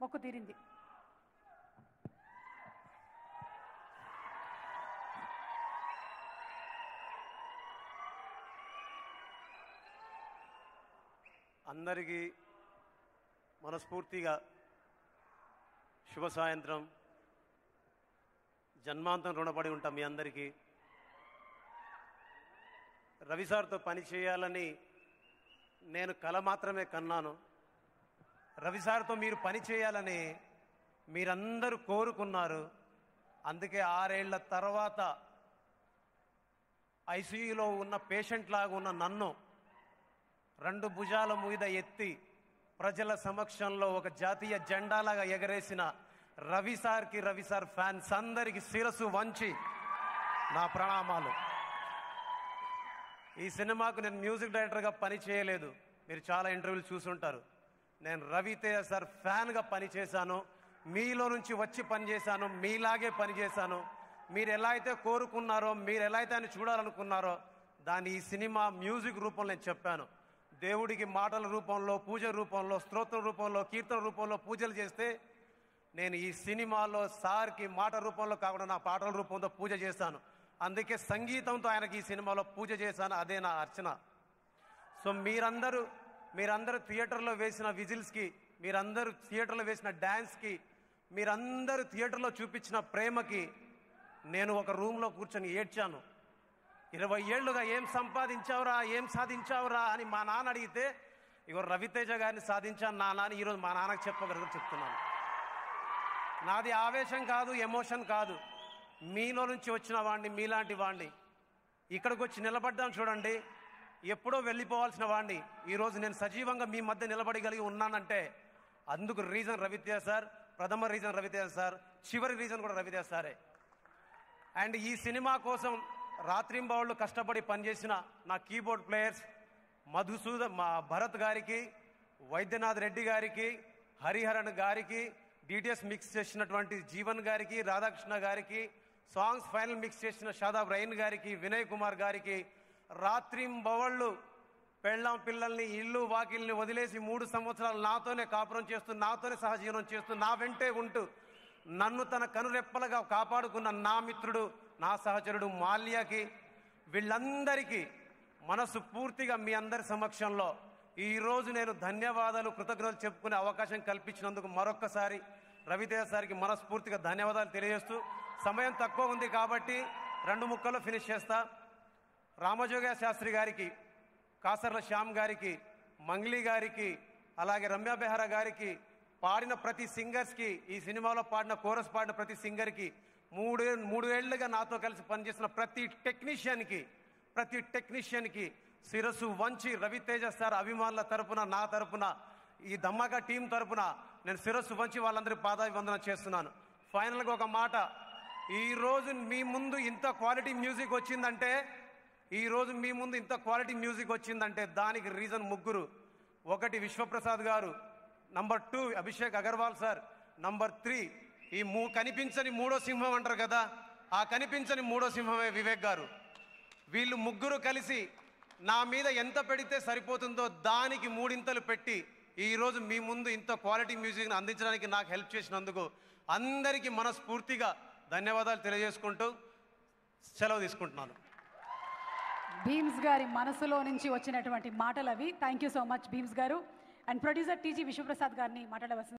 మొక్కు తీరింది అందరికీ మనస్ఫూర్తిగా శుభ సాయంత్రం జన్మాంతం రుణపడి ఉంటాం మీ అందరికీ రవి సార్తో పని చేయాలని నేను కల మాత్రమే కన్నాను రవి సార్తో మీరు పని చేయాలని మీరందరూ కోరుకున్నారు అందుకే ఆరేళ్ల తర్వాత ఐసీయూలో ఉన్న పేషెంట్ లాగా ఉన్న నన్ను రెండు భుజాల మీద ఎత్తి ప్రజల సమక్షంలో ఒక జాతీయ జెండాలాగా ఎగరేసిన రవి సార్కి రవి సార్ ఫ్యాన్స్ అందరికి శిరస్సు వంచి నా ప్రణామాలు ఈ సినిమాకు నేను మ్యూజిక్ డైరెక్టర్గా పని చేయలేదు మీరు చాలా ఇంటర్వ్యూలు చూసుంటారు నేను రవితేజ సార్ ఫ్యాన్గా పనిచేశాను మీలో నుంచి వచ్చి పనిచేశాను మీలాగే పనిచేశాను మీరు ఎలా అయితే కోరుకున్నారో మీరు ఎలా అయితే ఆయన చూడాలనుకున్నారో దాన్ని ఈ సినిమా మ్యూజిక్ రూపంలో నేను చెప్పాను దేవుడికి మాటల రూపంలో పూజ రూపంలో స్తోత్రం రూపంలో కీర్తన రూపంలో పూజలు చేస్తే నేను ఈ సినిమాలో సార్కి మాట రూపంలో కాకుండా నా పాటల రూపంలో పూజ చేశాను అందుకే సంగీతంతో ఆయనకి ఈ సినిమాలో పూజ చేశాను అదే నా అర్చన సో మీరందరూ మీరందరూ థియేటర్లో వేసిన విజిల్స్కి మీరందరూ థియేటర్లో వేసిన డ్యాన్స్కి మీరందరూ థియేటర్లో చూపించిన ప్రేమకి నేను ఒక రూమ్లో కూర్చొని ఏడ్చాను ఇరవై ఏళ్ళుగా ఏం సంపాదించావురా ఏం సాధించావురా అని మా నాన్న అడిగితే ఇగో రవితేజ గారిని సాధించాను నాన్న అని ఈరోజు మా నాన్నకు చెప్పగలరు చెప్తున్నాను నాది ఆవేశం కాదు ఎమోషన్ కాదు మీలో నుంచి వచ్చిన వాడిని మీలాంటి వాడిని ఇక్కడికి వచ్చి నిలబడ్డాం చూడండి ఎప్పుడో వెళ్ళిపోవాల్సిన వాడిని ఈరోజు నేను సజీవంగా మీ మధ్య నిలబడగలిగి ఉన్నానంటే అందుకు రీజన్ రవితేజ సార్ ప్రథమ రీజన్ రవితేజ సార్ చివరి రీజన్ కూడా రవితేజ సారే అండ్ ఈ సినిమా కోసం రాత్రింబవళ్ళు కష్టపడి పనిచేసిన నా కీబోర్డ్ ప్లేయర్స్ మధుసూద మా భరత్ గారికి వైద్యనాథ్ రెడ్డి గారికి హరిహరన్ గారికి డిటిఎస్ మిక్స్ చేసినటువంటి జీవన్ గారికి రాధాకృష్ణ గారికి సాంగ్స్ ఫైనల్ మిక్స్ చేసిన షాదాబ్ రైన్ గారికి వినయ్ కుమార్ గారికి రాత్రింబవళ్ళు పెళ్ళాం పిల్లల్ని ఇల్లు వాకిల్ని వదిలేసి మూడు సంవత్సరాలు నాతోనే కాపురం చేస్తూ నాతోనే సహజీవనం చేస్తూ నా వెంటే ఉంటూ నన్ను తన కనురెప్పలుగా కాపాడుకున్న నా మిత్రుడు నా సహచరుడు మాల్యాకి వీళ్ళందరికీ మనసు పూర్తిగా మీ అందరి సమక్షంలో ఈ రోజు నేను ధన్యవాదాలు కృతజ్ఞతలు చెప్పుకునే అవకాశం కల్పించినందుకు మరొక్కసారి రవితేజ సార్కి మనస్ఫూర్తిగా ధన్యవాదాలు తెలియజేస్తూ సమయం తక్కువ ఉంది కాబట్టి రెండు ముక్కల్లో ఫినిష్ చేస్తా రామజోగ శాస్త్రి గారికి కాసర్ల శ్యామ్ గారికి మంగ్లీ గారికి అలాగే రమ్య బెహరా గారికి పాడిన ప్రతి సింగర్స్కి ఈ సినిమాలో పాడిన కోరస్ పాడిన ప్రతి సింగర్కి మూడే మూడు ఏళ్లుగా నాతో కలిసి పనిచేసిన ప్రతి టెక్నీషియన్కి ప్రతి టెక్నీషియన్కి శిరస్సు వంచి రవితేజ సార్ అభిమానుల తరపున నా తరపున ఈ దమ్మగా టీం తరపున నేను శిరస్సు వంచి వాళ్ళందరి పాదాభివందనం చేస్తున్నాను ఫైనల్గా ఒక మాట ఈ రోజు మీ ముందు ఇంత క్వాలిటీ మ్యూజిక్ వచ్చిందంటే ఈ రోజు మీ ముందు ఇంత క్వాలిటీ మ్యూజిక్ వచ్చిందంటే దానికి రీజన్ ముగ్గురు ఒకటి Vishwaprasad garu number two Abhishek Agarwal sir number three ఈ మూ కనిపించని మూడో సింహం అంటారు కదా ఆ కనిపించని మూడో సింహమే వివేక్ గారు వీళ్ళు ముగ్గురు కలిసి నా మీద ఎంత పెడితే సరిపోతుందో దానికి మూడింతలు పెట్టి ఈ రోజు మీ ముందు ఇంత క్వాలిటీ మ్యూజిక్ని అందించడానికి నాకు హెల్ప్ చేసినందుకు అందరికీ మనస్ఫూర్తిగా ధన్యవాదాలు తెలియజేసుకుంటూ సెలవు తీసుకుంటున్నాను భీమ్స్ గారి మనసులో నుంచి వచ్చినటువంటి మాటలు అవి thank you so much Bheems garu and producer TG Vishwaprasad గారిని మాట్లాడవలసింది